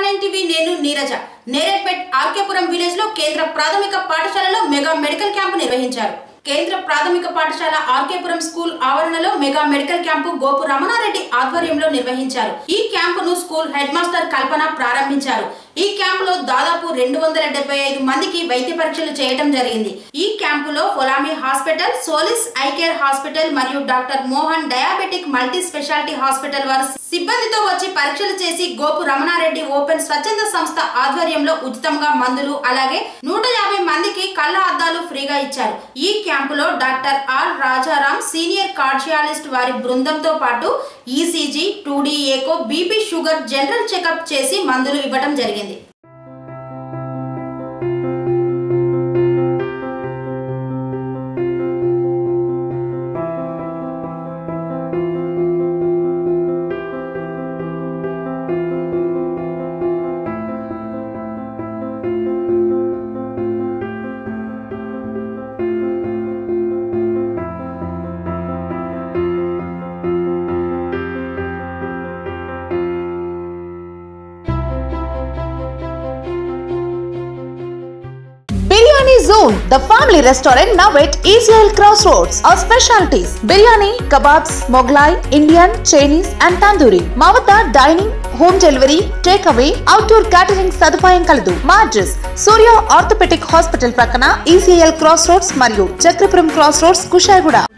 Nine TV నేను Neeraja నేరేడ్పేట్ RK Puram village లో కేంద్ర ప్రాథమిక పాఠశాలలో మెగా మెడికల్ క్యాంపు నిర్వహించారు కేంద్ర ప్రాథమిక పాఠశాల ఆర్కేపురం స్కూల్ ఆవరణలో mega medical camp Gopu Ramana Reddy ఆధ్వర్యంలో నిర్వహించారు ఈ క్యాంపును స్కూల్ హెడ్ మాస్టర్ కల్పన ప్రారంభించారు ఈ క్యాంపులో దాదాపు రెండు వందల డెబ్బై ఐదు మందికి వైద్య పరీక్షలు చేయడం జరిగింది ఈ క్యాంపులో ఫొలామి హాస్పిటల్ సోలిస్ ఐకేర్ హాస్పిటల్ మరియు doctor Mohan diabetic multi speciality hospital వారు సిబ్బందితో వచ్చి పరీక్షలు చేసి గోపు రమణారెడ్డి ఓపెన్ స్వచ్ఛంద సంస్థ ఆధ్వర్యంలో ఉచితంగా మందులు అలాగే నూట యాభై మందికి కళ్ళ అద్దాలు ఫ్రీగా ఇచ్చారు ఈ క్యాంపులో doctor R Rajaram senior cardiologist వారి బృందంతో పాటు ECG two D echo BP sugar general checkup చేసి మందులు ఇవ్వడం జరిగింది Biryani Zone, the family restaurant now at ECL Crossroads. Our specialties biryani, kebabs, Moglai, Indian, Chinese, and tandoori. మా వద్ద dining home delivery take away outdoor catering సదుపాయం కలదు మా address Surya orthopaedic hospital ప్రక్కన ఈసీఎల్ క్రాస్ రోడ్స్ మరియు Chakrapuram cross roads Kushaiguda